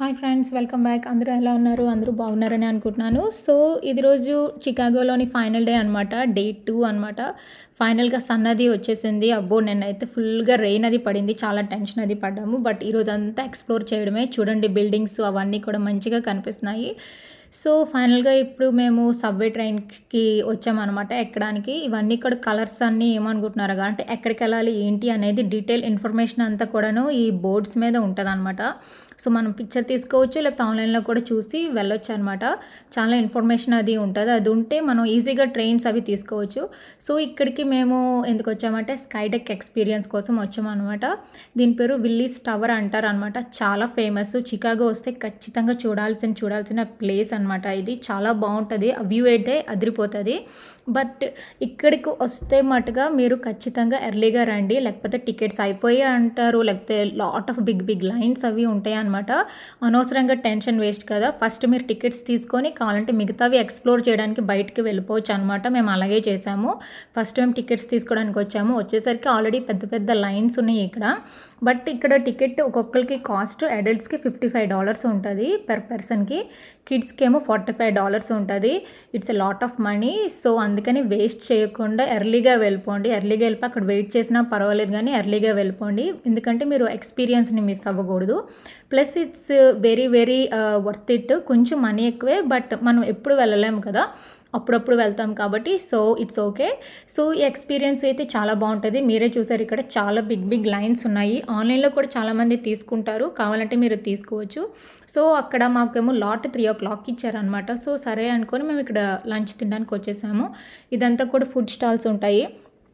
Hi friends welcome back అందరూ ఎలా ఉన్నారు అందరూ బాగున్నారని అనుకుంటున్నాను సో ఇది రోజు చికాగోలోని ఫైనల్ డే అనమాట డే టూ అనమాట ఫైనల్గా సన్ అది వచ్చేసింది అబ్బో నిన్నైతే ఫుల్గా రెయిన్ అది పడింది చాలా టెన్షన్ అది పడ్డాము బట్ ఈరోజు అంతా ఎక్స్ప్లోర్ చేయడమే చూడండి బిల్డింగ్స్ అవన్నీ కూడా మంచిగా కనిపిస్తున్నాయి సో ఫైనల్గా ఇప్పుడు మేము సబ్వే ట్రైన్కి వచ్చామన్నమాట ఎక్కడానికి ఇవన్నీ కూడా కలర్స్ అన్నీ ఏమనుకుంటున్నారు అంటే ఎక్కడికి వెళ్ళాలి ఏంటి అనేది డీటెయిల్ ఇన్ఫర్మేషన్ అంతా కూడాను ఈ బోర్డ్స్ మీద ఉంటుంది సో మనం పిక్చర్ తీసుకోవచ్చు లేకపోతే ఆన్లైన్లో కూడా చూసి వెళ్ళొచ్చు అనమాట చాలా ఇన్ఫర్మేషన్ అది ఉంటుంది అది ఉంటే మనం ఈజీగా ట్రైన్స్ అవి తీసుకోవచ్చు సో ఇక్కడికి మేము ఎందుకు వచ్చామంటే స్కైడెక్ ఎక్స్పీరియన్స్ కోసం వచ్చామన్నమాట దీని పేరు విల్లీస్ టవర్ అంటారు అనమాట చాలా ఫేమస్ చికాగో వస్తే ఖచ్చితంగా చూడాల్సిన చూడాల్సిన ప్లేస్ అనమాట ఇది చాలా బాగుంటుంది ఆ వ్యూ అయితే అదిరిపోతుంది బట్ ఇక్కడికి వస్తే మటుగా మీరు ఖచ్చితంగా ఎర్లీగా రండి లేకపోతే టికెట్స్ అయిపోయి అంటారు లేకపోతే lot of big big lines అవి ఉంటాయి అనమాట అనవసరంగా టెన్షన్ వేస్ట్ కదా ఫస్ట్ మీరు టికెట్స్ తీసుకొని కావాలంటే మిగతావి ఎక్స్ప్లోర్ చేయడానికి బయటికి వెళ్ళిపోవచ్చు అనమాట మేము అలాగే చేసాము ఫస్ట్ మేము టికెట్స్ తీసుకోవడానికి వచ్చాము వచ్చేసరికి ఆల్రెడీ పెద్ద పెద్ద లైన్స్ ఉన్నాయి ఇక్కడ బట్ ఇక్కడ టికెట్ ఒక్కొక్కరికి కాస్ట్ అడల్ట్స్కి ఫిఫ్టీ ఫైవ్ డాలర్స్ ఉంటుంది పర్ పర్సన్కి కిడ్స్కి ఏమో ఫార్టీ ఫైవ్ డాలర్స్ ఉంటుంది it's a lot of money so అందుకని వేస్ట్ చేయకుండా ఎర్లీగా వెళ్ళిపోండి ఎర్లీగా వెళ్ళిపోయి అక్కడ వెయిట్ చేసినా పర్వాలేదు కానీ ఎర్లీగా వెళ్ళిపోండి ఎందుకంటే మీరు ఎక్స్పీరియన్స్ని మిస్ అవ్వకూడదు plus it's very very worth it కొంచెం మనీ ఎక్కువే బట్ మనం ఎప్పుడు వెళ్ళలేము కదా అప్పుడప్పుడు వెళ్తాం కాబట్టి సో ఇట్స్ ఓకే సో ఈ ఎక్స్పీరియన్స్ అయితే చాలా బాగుంటుంది మీరే చూసారు ఇక్కడ చాలా బిగ్ బిగ్ లైన్స్ ఉన్నాయి ఆన్లైన్లో కూడా చాలామంది తీసుకుంటారు కావాలంటే మీరు తీసుకోవచ్చు సో అక్కడ మాకేమో లాట్ త్రీ ఓ క్లాక్కి ఇచ్చారనమాట సో సరే అనుకొని మేము ఇక్కడ లంచ్ తినడానికి వచ్చేసాము ఇదంతా కూడా ఫుడ్ స్టాల్స్ ఉంటాయి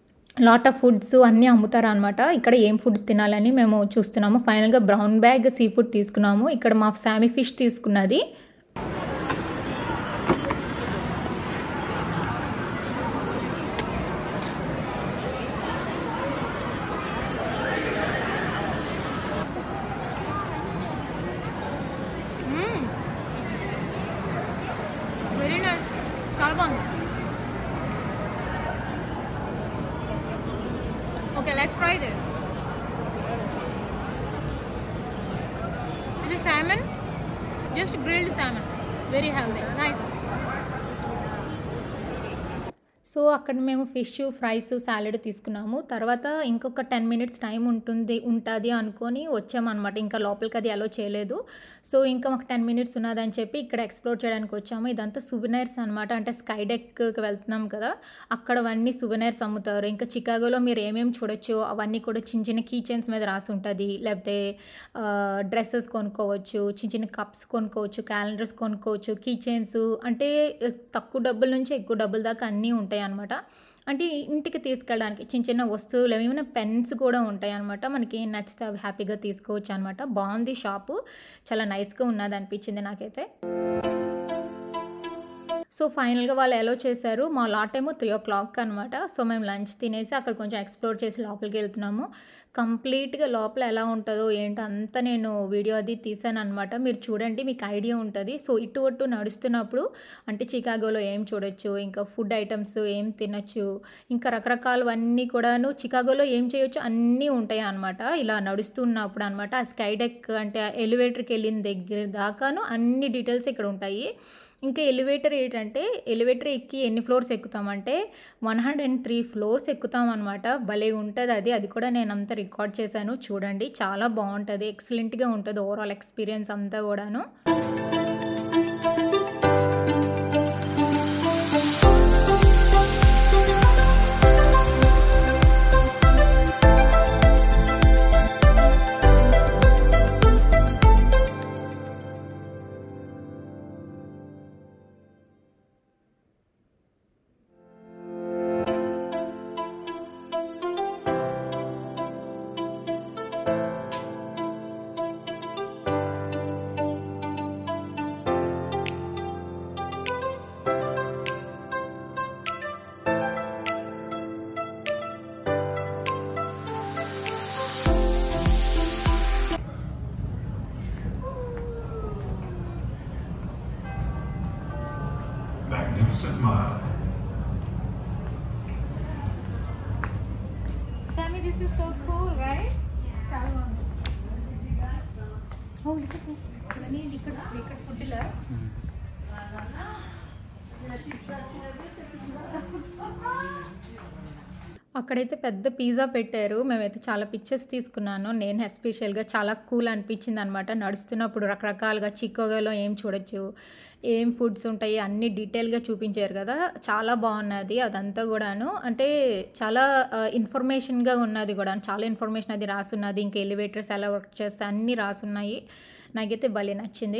లాట్ ఆఫ్ ఫుడ్స్ అన్నీ అమ్ముతారు అనమాట ఇక్కడ ఏం ఫుడ్ తినాలని మేము చూస్తున్నాము ఫైనల్గా బ్రౌన్ బ్యాగ్ సీ ఫుడ్ తీసుకున్నాము ఇక్కడ మా శామీ ఫిష్ తీసుకున్నది వెరీ నైస్ చాలా బాగుంది ఓకే లెట్స్ ట్రై దిస్ ఇది salmon just grilled salmon very healthy nice so అక్కడ మేము ఫిష్ ఫ్రైస్ సాలెడ్ తీసుకున్నాము తర్వాత ఇంకొక టెన్ మినిట్స్ టైం ఉంటుంది ఉంటుంది అనుకొని వచ్చామన్నమాట ఇంకా లోపలికి అది అలో చేయలేదు సో ఇంకా మాకు టెన్ మినిట్స్ ఉన్నదని చెప్పి ఇక్కడ ఎక్స్ప్లోర్ చేయడానికి వచ్చాము ఇదంతా సువెనైర్స్ అనమాట అంటే స్కై డెక్కి వెళ్తున్నాం కదా అక్కడ అవన్నీ సువెనైర్స్ అమ్ముతారు ఇంకా చికాగోలో మీరు ఏమేమి చూడొచ్చు అవన్నీ కూడా చిన్న చిన్న కీ చైన్స్ మీద రాసి ఉంటుంది లేకపోతే డ్రెస్సెస్ కొనుక్కోవచ్చు చిన్న చిన్న కప్స్ కొనుక్కోవచ్చు క్యాలెండర్స్ కొనుక్కోవచ్చు కీ చైన్స్ అంటే తక్కువ డబ్బుల నుంచి ఎక్కువ డబ్బుల దాకా అన్నీ ఉంటాయి అనమాట అంటే ఇంటికి తీసుకెళ్ళడానికి చిన్న చిన్న వస్తువులు ఏమైనా పెన్స్ కూడా ఉంటాయి అనమాట మనకి ఏం నచ్చితే అవి హ్యాపీగా తీసుకోవచ్చు అనమాట బాగుంది షాపు చాలా నైస్గా ఉన్నది అనిపించింది నాకైతే సో ఫైనల్గా వాళ్ళు ఎలో చేశారు మా లాట్ ఏమో త్రీ ఓ క్లాక్ అనమాట సో మేము లంచ్ తినేసి అక్కడ కొంచెం ఎక్స్ప్లోర్ చేసి లోపలికి వెళ్తున్నాము కంప్లీట్గా లోపల ఎలా ఉంటుందో ఏంటో అంతా నేను వీడియో అది తీసాను అనమాట మీరు చూడండి మీకు ఐడియా ఉంటుంది సో ఇటు అటు నడుస్తున్నప్పుడు అంటే చికాగోలో ఏం చూడొచ్చు ఇంకా ఫుడ్ ఐటమ్స్ ఏం తినొచ్చు ఇంకా రకరకాలవన్నీ కూడాను చికాగోలో ఏం చేయొచ్చు అన్నీ ఉంటాయి అనమాట ఇలా నడుస్తున్నప్పుడు అనమాట ఆ స్కై డెక్ అంటే ఎలివేటర్కి వెళ్ళిన దగ్గర దాకాను అన్ని డీటెయిల్స్ ఇక్కడ ఉంటాయి ఇంకా ఎలివేటర్ ఏంటంటే ఎలివేటర్ ఎక్కి ఎన్ని ఫ్లోర్స్ ఎక్కుతామంటే one hundred and three floors ఎక్కుతాం అనమాట భలే ఉంటుంది అది అది కూడా నేను అంతా రికార్డ్ చేశాను చూడండి చాలా బాగుంటుంది ఎక్సలెంట్గా ఉంటుంది ఓవరాల్ ఎక్స్పీరియన్స్ అంతా కూడాను Magnificent Mile. Sammy, this is so cool, right? Oh, look at this. ఇక్కడ ఇక్కడ ఫుడ్లో అక్కడైతే పెద్ద పిజ్జా పెట్టారు మేమైతే చాలా పిక్చర్స్ తీసుకున్నాను నేను ఎస్పెషల్గా చాలా కూల్ అనిపించింది అనమాట నడుస్తున్నప్పుడు రకరకాలుగా చికోగాలో ఏం చూడొచ్చు ఏం ఫుడ్స్ ఉంటాయి అన్ని డీటెయిల్గా చూపించారు కదా చాలా బాగున్నది అదంతా కూడాను అంటే చాలా ఇన్ఫర్మేషన్గా ఉన్నది కూడా చాలా ఇన్ఫర్మేషన్ అది రాసున్నది ఇంకా ఎలివేటర్స్ ఎలా వర్క్ చేస్తే అన్నీ రాసున్నాయి నాకైతే భలే నచ్చింది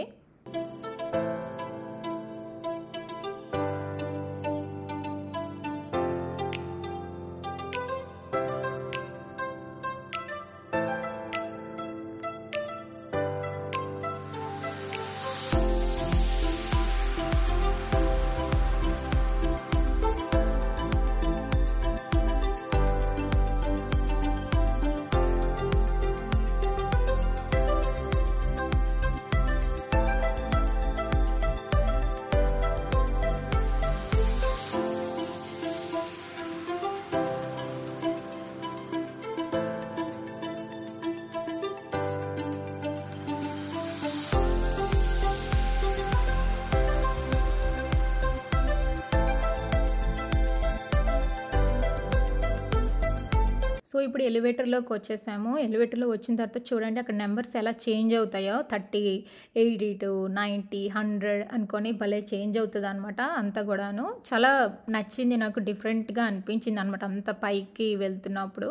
సో ఇప్పుడు ఎలివేటర్లోకి వచ్చేసాము ఎలివేటర్లో వచ్చిన తర్వాత చూడండి అక్కడ నెంబర్స్ ఎలా చేంజ్ అవుతాయో thirty eighty two ninety hundred అనుకొని భలే చేంజ్ అవుతుంది అనమాట అంతా కూడాను చాలా నచ్చింది నాకు డిఫరెంట్గా అనిపించింది అనమాట అంత పైకి వెళ్తున్నప్పుడు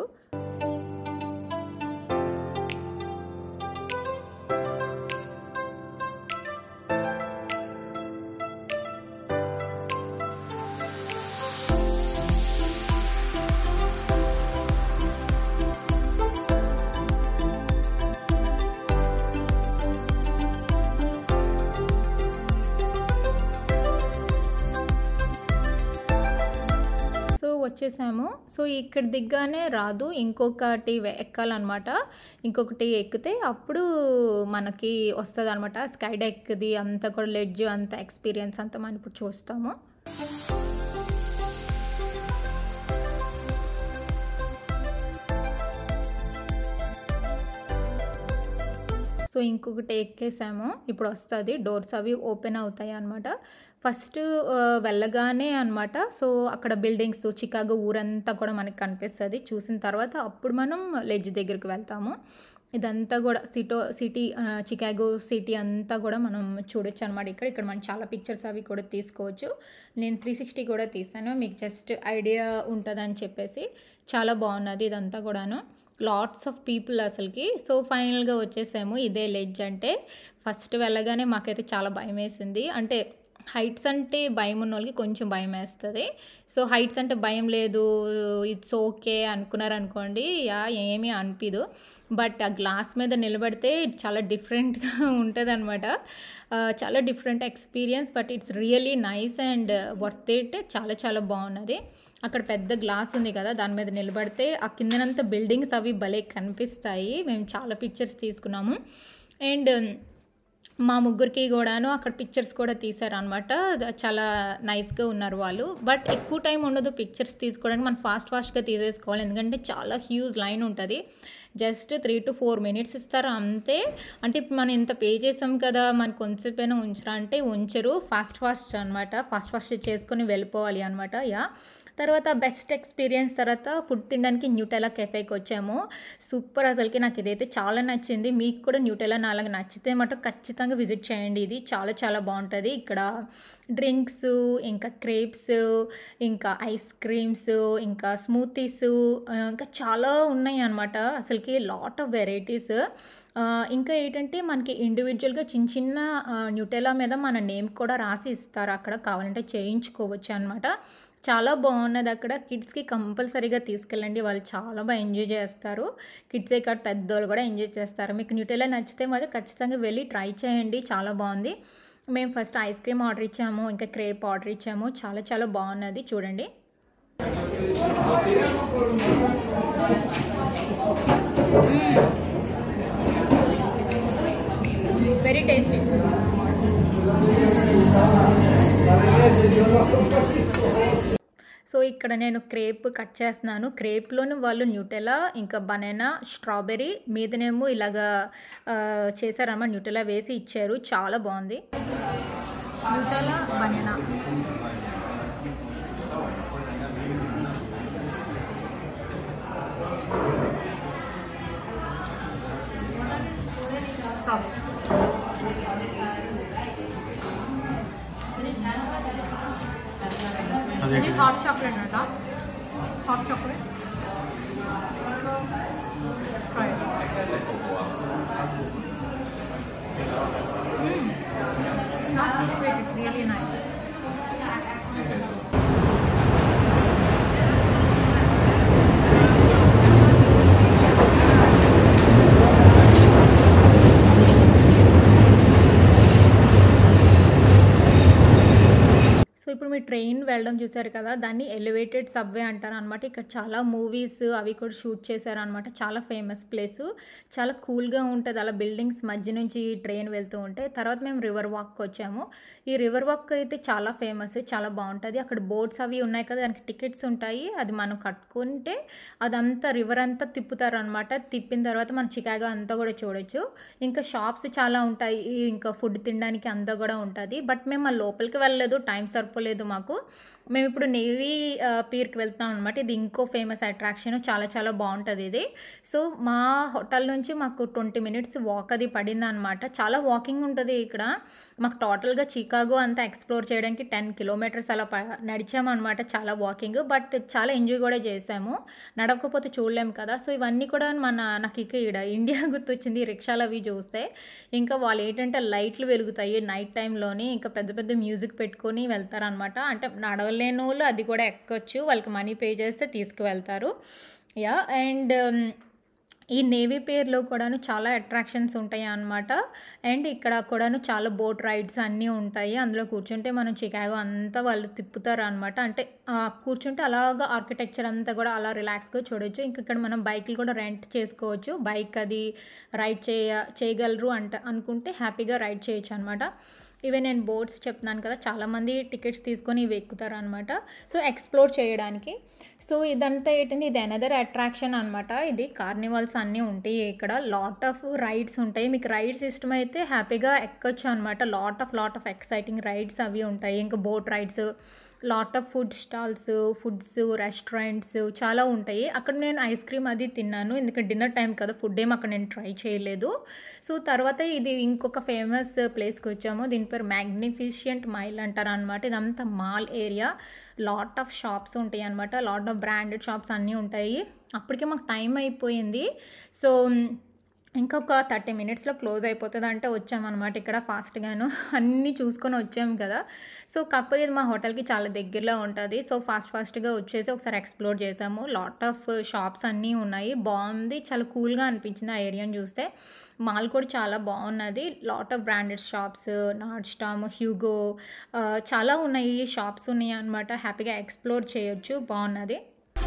సో వచ్చేసాము సో ఇక్కడ దిగ్గానే రాదు ఇంకొకటి వె- ఎక్కాలన్నమాట ఇంకొకటి ఎక్కితే అప్పుడు మనకి వస్తుంది అనమాట స్కై డెక్ది అంతా కూడా లెడ్జ్ అంత ఎక్స్పీరియన్స్ అంతా మనం ఇప్పుడు చూస్తాము సో ఇంకొకటి ఎక్కేసాము ఇప్పుడు వస్తుంది డోర్స్ అవి ఓపెన్ అవుతాయి అనమాట ఫస్ట్ వెళ్ళగానే అనమాట సో అక్కడ బిల్డింగ్స్ చికాగో ఊరంతా కూడా మనకి కనిపిస్తుంది చూసిన తర్వాత అప్పుడు మనం లెడ్జ్ దగ్గరికి వెళ్తాము ఇదంతా కూడా సిటో సిటీ చికాగో సిటీ అంతా కూడా మనం చూడొచ్చు అనమాట ఇక్కడ ఇక్కడ మనం చాలా పిక్చర్స్ అవి కూడా తీసుకోవచ్చు నేను త్రీ సిక్స్టీ కూడా తీసాను మీకు జస్ట్ ఐడియా ఉంటుందని చెప్పేసి చాలా బాగున్నది ఇదంతా కూడాను లాట్స్ ఆఫ్ పీపుల్ అసలుకి సో ఫైనల్గా వచ్చేసాము ఇదే లెడ్జ్ అంటే ఫస్ట్ వెళ్ళగానే మాకైతే చాలా భయం వేసింది అంటే హైట్స్ అంటే భయం ఉన్న వాళ్ళకి కొంచెం భయం వేస్తుంది సో హైట్స్ అంటే భయం లేదు ఇట్స్ ఓకే అనుకున్నారనుకోండి యా ఏమీ అనిపిదు బట్ ఆ గ్లాస్ మీద నిలబడితే చాలా డిఫరెంట్గా ఉంటుంది అనమాట చాలా different experience but it's really nice and worth it చాలా చాలా బాగున్నది అక్కడ పెద్ద గ్లాస్ ఉంది కదా దాని మీద నిలబడితే ఆ కిందనంతా బిల్డింగ్స్ అవి భలే కనిపిస్తాయి మేము చాలా పిక్చర్స్ తీసుకున్నాము అండ్ మా ముగ్గురికి కూడాను అక్కడ పిక్చర్స్ కూడా తీశారనమాట చాలా నైస్గా ఉన్నారు వాళ్ళు బట్ ఎక్కువ టైం ఉండదు పిక్చర్స్ తీసుకోవడానికి మనం ఫాస్ట్ ఫాస్ట్గా తీసేసుకోవాలి ఎందుకంటే చాలా హ్యూజ్ లైన్ ఉంటుంది just three to four minutes ఇస్తారు అంతే అంటే ఇప్పుడు మనం ఇంత పే చేసాం కదా మనకు కొంచెంసేపైనా ఉంచరా అంటే ఉంచరు ఫాస్ట్ ఫాస్ట్ అనమాట ఫాస్ట్ ఫాస్ట్ చేసుకొని వెళ్ళిపోవాలి అనమాట యా తర్వాత బెస్ట్ ఎక్స్పీరియన్స్ తర్వాత ఫుడ్ తినడానికి న్యూటెలా కెఫేకి వచ్చాము సూపర్ అసలుకి నాకు ఇదైతే చాలా నచ్చింది మీకు కూడా న్యూటెలా నాలుగు నచ్చితే మటు ఖచ్చితంగా విజిట్ చేయండి ఇది చాలా చాలా బాగుంటుంది ఇక్కడ డ్రింక్స్ ఇంకా క్రేప్స్ ఇంకా ఐస్ క్రీమ్స్ ఇంకా స్మూతీస్ ఇంకా చాలా ఉన్నాయి అనమాట అసలుకి లాట్ ఆఫ్ వెరైటీస్ ఇంకా ఏంటంటే మనకి ఇండివిజువల్గా చిన్న చిన్న న్యూటెలా మీద మన నేమ్ కూడా రాసి ఇస్తారు అక్కడ కావాలంటే చేయించుకోవచ్చు అనమాట చాలా బాగున్నది అక్కడ కిడ్స్కి కంపల్సరీగా తీసుకెళ్ళండి వాళ్ళు చాలా బాగా ఎంజాయ్ చేస్తారు కిడ్సే కాదు పెద్దోళ్ళు కూడా ఎంజాయ్ చేస్తారు మీకు న్యూటెలా నచ్చితే మాత్రం ఖచ్చితంగా వెళ్ళి ట్రై చేయండి చాలా బాగుంది మేము ఫస్ట్ ఐస్ క్రీమ్ ఆర్డర్ ఇచ్చాము ఇంకా క్రేప్ ఆర్డర్ ఇచ్చాము చాలా చాలా బాగున్నది చూడండి వెరీ టేస్టీ సో ఇక్కడ నేను క్రేప్ కట్ చేస్తున్నాను క్రేప్లోని వాళ్ళు న్యూటెలా ఇంకా బనానా స్ట్రాబెర్రీ మీదనేమో ఇలాగా ఆ, చేశారన్నమాట న్యూటెలా వేసి ఇచ్చారు చాలా బాగుంది న్యూటెలా బనానా ఇది హాట్ చాక్లెట్ అంట hot chocolate It's not too sweet, it's really nice. So ఇప్పుడు మీరు ట్రైన్ వెళ్ళడం చూసారు కదా దాన్ని ఎలివేటెడ్ సబ్వే అంటారు అనమాట ఇక్కడ చాలా మూవీస్ అవి కూడా షూట్ చేశారు అనమాట చాలా ఫేమస్ ప్లేస్ చాలా కూల్గా ఉంటుంది అలా బిల్డింగ్స్ మధ్య నుంచి ట్రైన్ వెళ్తూ ఉంటే తర్వాత మేము రివర్ వాక్కి వచ్చాము ఈ రివర్ వాక్ అయితే చాలా ఫేమస్ చాలా బాగుంటుంది అక్కడ బోట్స్ అవి ఉన్నాయి కదా దానికి టికెట్స్ ఉంటాయి అది మనం కట్టుకుంటే అదంతా రివర్ అంతా తిప్పుతారు అనమాట తిప్పిన తర్వాత మనం చికాగో అంతా కూడా చూడొచ్చు ఇంకా షాప్స్ చాలా ఉంటాయి ఇంకా ఫుడ్ తినడానికి అంతా కూడా ఉంటుంది బట్ మేము ఆ లోపలికి వెళ్ళలేదు టైం సరిపోలేదు మాకు మేము ఇప్పుడు నేవీ ఆ, పీర్కి వెళ్తాం అనమాట ఇది ఇంకో ఫేమస్ అట్రాక్షన్ చాలా చాలా బాగుంటుంది ఇది సో మా హోటల్ నుంచి మాకు ట్వంటీ మినిట్స్ వాక్ అది పడింది అనమాట చాలా వాకింగ్ ఉంటుంది ఇక్కడ మాకు టోటల్గా చికాగో అంతా ఎక్స్ప్లోర్ చేయడానికి టెన్ కిలోమీటర్స్ అలా ప నడిచామన్నమాట చాలా వాకింగ్ బట్ చాలా ఎంజాయ్ కూడా చేసాము నడవకపోతే చూడలేము కదా సో ఇవన్నీ కూడా మన నాకు ఇక ఇక్కడ ఇండియా గుర్తొచ్చింది ఈ రిక్షాలు అవి చూస్తే ఇంకా వాళ్ళు ఏంటంటే లైట్లు వెలుగుతాయి నైట్ టైంలోని ఇంకా పెద్ద పెద్ద మ్యూజిక్ పెట్టుకొని వెళ్తారనమాట అంటే నడవలేని వాళ్ళు అది కూడా ఎక్కొచ్చు వాళ్ళకి మనీ పే చేస్తే తీసుకువెళ్తారు యా అండ్ ఈ నేవీ పేర్లో కూడాను చాలా అట్రాక్షన్స్ ఉంటాయి అన్నమాట అండ్ ఇక్కడ కూడాను చాలా బోట్ రైడ్స్ అన్నీ ఉంటాయి అందులో కూర్చుంటే మనం చికాగో అంతా వాళ్ళు తిప్పుతారు అనమాట అంటే ఆ, కూర్చుంటే అలాగా ఆర్కిటెక్చర్ అంతా కూడా అలా రిలాక్స్గా చూడొచ్చు ఇంకా ఇక్కడ మనం బైక్లు కూడా రెంట్ చేసుకోవచ్చు బైక్ అది రైడ్ చేయ చేయగలరు అంట అనుకుంటే హ్యాపీగా రైడ్ చేయొచ్చు అనమాట ఇవే నేను బోట్స్ చెప్తున్నాను కదా చాలామంది టికెట్స్ తీసుకొని ఇవి ఎక్కుతారు అనమాట సో ఎక్స్ప్లోర్ చేయడానికి సో ఇదంతా ఏంటంటే ఇది అనదర్ అట్రాక్షన్ అనమాట ఇది కార్నివాల్స్ అన్నీ ఉంటాయి ఇక్కడ లాట్ ఆఫ్ రైడ్స్ ఉంటాయి మీకు రైడ్స్ ఇష్టమైతే హ్యాపీగా ఎక్కొచ్చు అనమాట lot of lot of exciting rides అవి ఉంటాయి ఇంకా boat rides lot of food stalls foods restaurants చాలా ఉంటాయి అక్కడ నేను ఐస్ క్రీమ్ అది తిన్నాను ఎందుకంటే డిన్నర్ టైం కదా ఫుడ్ ఏం అక్కడ నేను ట్రై చేయలేదు సో తర్వాత ఇది ఇంకొక ఫేమస్ ప్లేస్కి వచ్చాము దీని పేరు మ్యాగ్నిఫిషియంట్ మైల్ అంటారు అనమాట ఇదంతా mall area lot of shops ఉంటాయి అనమాట లాట్ ఆఫ్ బ్రాండెడ్ షాప్స్ అన్నీ ఉంటాయి అప్పటికే మాకు టైం అయిపోయింది సో ఇంకొక థర్టీ మినిట్స్లో క్లోజ్ అయిపోతుంది అంటే వచ్చామన్నమాట ఇక్కడ ఫాస్ట్గాను అన్నీ చూసుకొని వచ్చాము కదా సో కాకపోతే ఇది మా హోటల్కి చాలా దగ్గరలో ఉంటుంది సో ఫాస్ట్ ఫాస్ట్గా వచ్చేసి ఒకసారి ఎక్స్ప్లోర్ చేసాము లాట్ ఆఫ్ షాప్స్ అన్నీ ఉన్నాయి బాగుంది చాలా కూల్గా అనిపించింది ఆ ఏరియాని చూస్తే మాల్ కూడా చాలా బాగున్నది లాట్ ఆఫ్ బ్రాండెడ్ షాప్స్ నాట్ స్టామ్ హ్యూగో ఆ, చాలా ఉన్నాయి షాప్స్ ఉన్నాయి అనమాట హ్యాపీగా ఎక్స్ప్లోర్ చేయొచ్చు బాగున్నది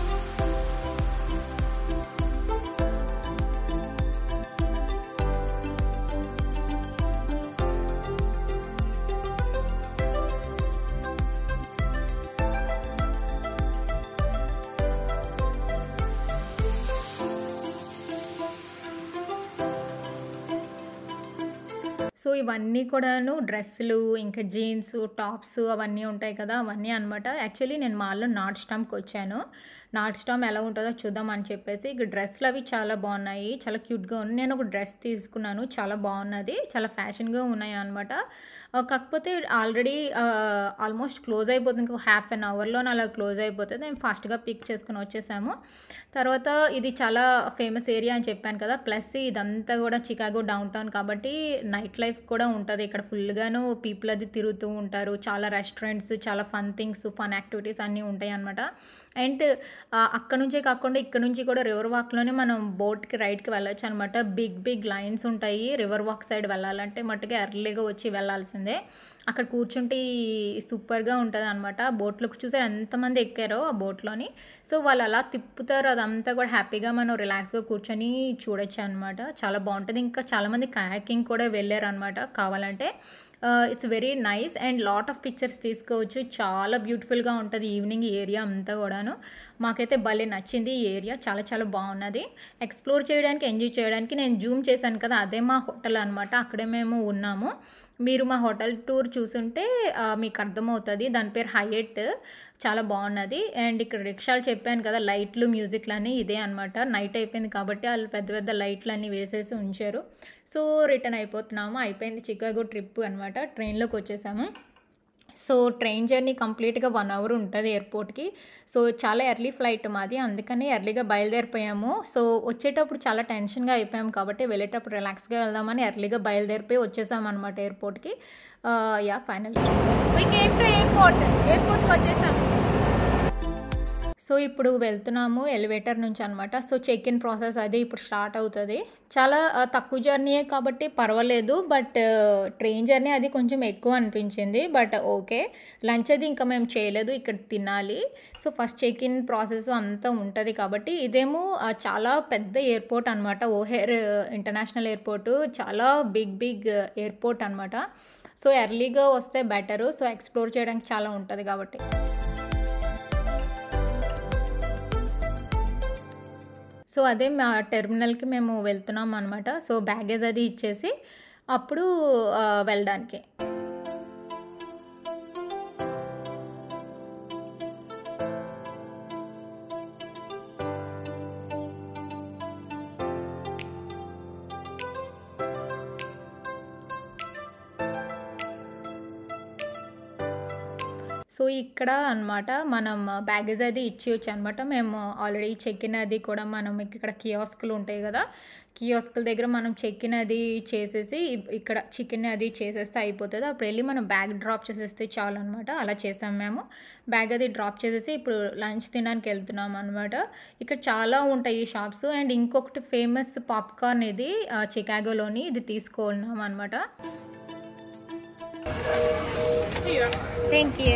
సో ఇవన్నీ కూడాను డ్రెస్సులు ఇంకా జీన్స్ టాప్స్ అవన్నీ ఉంటాయి కదా అవన్నీ అనమాట యాక్చువల్లీ నేను మాల్లో నాట్ స్టామ్కి వచ్చాను నాట్ స్టామ్ ఎలా ఉంటుందో చూద్దాం అని చెప్పేసి ఇక డ్రెస్సులు అవి చాలా బాగున్నాయి చాలా క్యూట్గా ఉన్నాయి నేను ఒక డ్రెస్ తీసుకున్నాను చాలా బాగున్నది చాలా ఫ్యాషన్గా ఉన్నాయి అనమాట కాకపోతే ఆల్రెడీ ఆల్మోస్ట్ క్లోజ్ అయిపోతుంది ఇంకో హాఫ్ అన్ అవర్లో అలా క్లోజ్ అయిపోతుంది మేము ఫాస్ట్గా పిక్ చేసుకుని వచ్చేసాము తర్వాత ఇది చాలా ఫేమస్ ఏరియా అని చెప్పాను కదా ప్లస్ ఇదంతా కూడా చికాగో డౌన్ టౌన్ కాబట్టి నైట్ లైఫ్ కూడా ఉంటుంది ఇక్కడ ఫుల్గాను పీపుల్ అది తిరుగుతూ ఉంటారు చాలా రెస్టారెంట్స్ చాలా ఫన్ థింగ్స్ ఫన్ యాక్టివిటీస్ అన్నీ ఉంటాయి అనమాట అండ్ అక్కడ నుంచే కాకుండా ఇక్కడ నుంచి కూడా రివర్ వాక్లోనే మనం బోట్కి రైడ్కి వెళ్ళొచ్చు అనమాట బిగ్ బిగ్ లైన్స్ ఉంటాయి రివర్ వాక్ సైడ్ వెళ్ళాలంటే మట్టుగా ఎర్లీగా వచ్చి వెళ్ళాల్సిందే అక్కడ కూర్చుంటే సూపర్గా ఉంటుంది అనమాట బోట్లోకి చూసారు ఎంతమంది ఎక్కారో ఆ బోట్లోని సో వాళ్ళు అలా తిప్పుతారు అదంతా కూడా హ్యాపీగా మనం రిలాక్స్గా కూర్చొని చూడొచ్చు అనమాట చాలా బాగుంటుంది ఇంకా చాలామంది కయాకింగ్ కూడా వెళ్ళారు అనమాట అనమాట కావాలంటే it's very nice and lot of pictures తీసుకోవచ్చు చాలా బ్యూటిఫుల్గా ఉంటుంది ఈవినింగ్ ఏరియా అంతా కూడాను మాకైతే భలే నచ్చింది ఈ ఏరియా చాలా చాలా బాగున్నది ఎక్స్ప్లోర్ చేయడానికి ఎంజాయ్ చేయడానికి నేను జూమ్ చేశాను కదా అదే మా హోటల్ అనమాట అక్కడే మేము ఉన్నాము మీరు మా హోటల్ టూర్ చూసుంటే ఆ, మీకు అర్థమవుతుంది దాని పేరు హైయెట్ చాలా బాగున్నది అండ్ ఇక్కడ రిక్షాలు చెప్పాను కదా లైట్లు మ్యూజిక్లు అన్నీ ఇదే అనమాట నైట్ అయిపోయింది కాబట్టి వాళ్ళు పెద్ద పెద్ద లైట్లు అన్నీ వేసేసి ఉంచారు సో రిటర్న్ అయిపోతున్నాము అయిపోయింది చికాగో ట్రిప్ అనమాట ట్రైన్లోకి వచ్చేసాము సో ట్రైన్ జర్నీ కంప్లీట్గా వన్ అవర్ ఉంటుంది ఎయిర్పోర్ట్కి సో చాలా ఎర్లీ ఫ్లైట్ మాది అందుకని ఎర్లీగా బయలుదేరిపోయాము సో వచ్చేటప్పుడు చాలా టెన్షన్గా అయిపోయాము కాబట్టి వెళ్ళేటప్పుడు రిలాక్స్గా వెళ్దామని ఎర్లీగా బయలుదేరిపోయి వచ్చేసాం అనమాట ఎయిర్పోర్ట్కి yeah final We came to airport. Airport కి వచ్చేసాం సో ఇప్పుడు వెళ్తున్నాము ఎలివేటర్ నుంచి అనమాట సో చెక్ ఇన్ ప్రాసెస్ అది ఇప్పుడు స్టార్ట్ అవుతుంది చాలా ఆ, తక్కువ జర్నీయే కాబట్టి పర్వాలేదు బట్ ట్రైన్ జర్నీ అది కొంచెం ఎక్కువ అనిపించింది బట్ ఓకే లంచ్ అది ఇంకా మేము చేయలేదు ఇక్కడ తినాలి so first check in process అంతా ఉంటుంది కాబట్టి ఇదేమో ఆ, చాలా పెద్ద ఎయిర్పోర్ట్ అనమాట ఓహెర్ ఇంటర్నేషనల్ ఎయిర్పోర్ట్ చాలా బిగ్ బిగ్ ఎయిర్పోర్ట్ అనమాట సో ఎర్లీగా వస్తే బెటరు సో ఎక్స్ప్లోర్ చేయడానికి చాలా ఉంటుంది కాబట్టి సో అదే మా టెర్మినల్కి మేము వెళ్తున్నాం అనమాట సో బ్యాగేజ్ అది ఇచ్చేసి అప్పుడు ఆ, వెళ్ళడానికి సో ఇక్కడ అన్నమాట మనం బ్యాగేజ్ అది ఇచ్చేయచ్చు అనమాట మేము ఆల్రెడీ చెక్ ఇన్ అది కూడా మనం ఇక్కడ కియాస్కులు ఉంటాయి కదా కియాస్కుల దగ్గర మనం చెక్ ఇన్ అది చేసేసి ఇ- ఇక్కడ చికెన్ అది చేసేస్తే అయిపోతుంది అప్పుడు వెళ్ళి మనం బ్యాగ్ డ్రాప్ చేసేస్తే చాలు అనమాట అలా చేసాం మేము బ్యాగ్ అది డ్రాప్ చేసేసి ఇప్పుడు లంచ్ తినడానికి వెళ్తున్నాం అనమాట ఇక్కడ చాలా ఉంటాయి ఈ షాప్స్ అండ్ ఇంకొకటి ఫేమస్ పాప్కార్న్ ఇది ఆ, చికాగోలోని ఇది తీసుకున్నాం అనమాట థ్యాంక్ యూ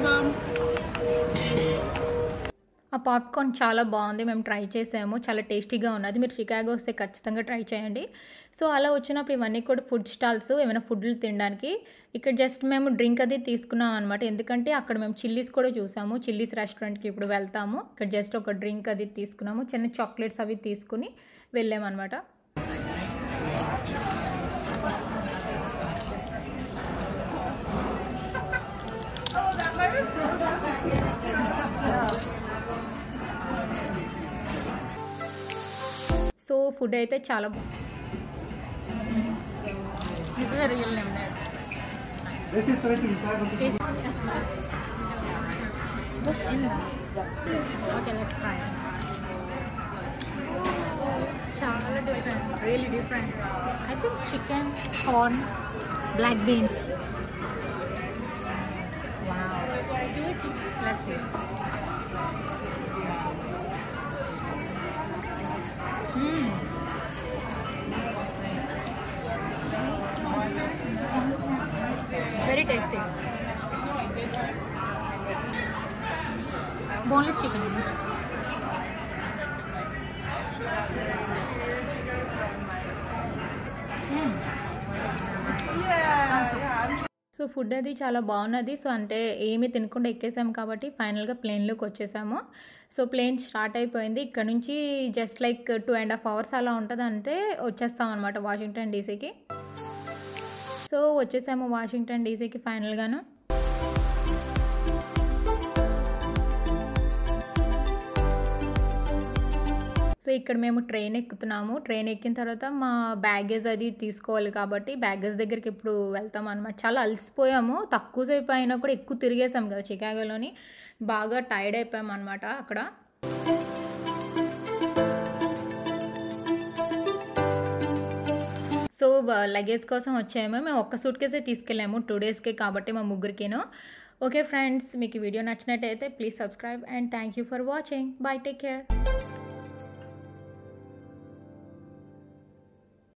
ఆ పాప్కార్న్ చాలా బాగుంది మేము ట్రై చేసాము చాలా టేస్టీగా ఉన్నది మీరు చికాగో వస్తే ఖచ్చితంగా ట్రై చేయండి సో అలా వచ్చినప్పుడు ఇవన్నీ కూడా ఫుడ్ స్టాల్స్ ఏమైనా ఫుడ్లు తినడానికి ఇక్కడ జస్ట్ మేము డ్రింక్ అది తీసుకున్నాం అనమాట ఎందుకంటే అక్కడ మేము చిల్లీస్ కూడా చూసాము చిల్లీస్ రెస్టారెంట్కి ఇప్పుడు వెళ్తాము ఇక్కడ జస్ట్ ఒక డ్రింక్ అది తీసుకున్నాము చిన్న చాక్లెట్స్ అవి తీసుకుని వెళ్ళామన్నమాట సో ఫుడ్ అయితే చాలా బాగుంది this is real lemonade What's in that? Okay, let's try it. చాలా different really different I think chicken corn black beans plus very tasty boneless chicken so food అది చాలా బాగున్నది సో అంటే ఏమీ తినకుండా ఎక్కేసాము కాబట్టి ఫైనల్గా ప్లేన్లోకి వచ్చేసాము సో ప్లేన్ స్టార్ట్ అయిపోయింది ఇక్కడ నుంచి just like two and half hours అలా ఉంటుంది అంతే వచ్చేస్తాం అనమాట వాషింగ్టన్ డీసీకి సో వచ్చేసాము వాషింగ్టన్ డీసీకి ఫైనల్గాను సో ఇక్కడ మేము ట్రైన్ ఎక్కుతున్నాము ట్రైన్ ఎక్కిన తర్వాత మా బ్యాగేజ్ అది తీసుకోవాలి కాబట్టి బ్యాగేజ్ దగ్గరికి ఇప్పుడు వెళ్తాం అనమాట చాలా అలసిపోయాము తక్కువ సేపు అయినా కూడా ఎక్కువ తిరిగేసాం కదా చికాగోలోని బాగా టైర్డ్ అయిపోయాం అనమాట అక్కడ సో లగేజ్ కోసం వచ్చాము మేము ఒక్క సూట్ కేసే తీసుకెళ్ళాము టూ డేస్కి కాబట్టి మా ముగ్గురికిను ఓకే ఫ్రెండ్స్ మీకు ఈ వీడియో నచ్చినట్టయితే please subscribe and thank you for watching bye take care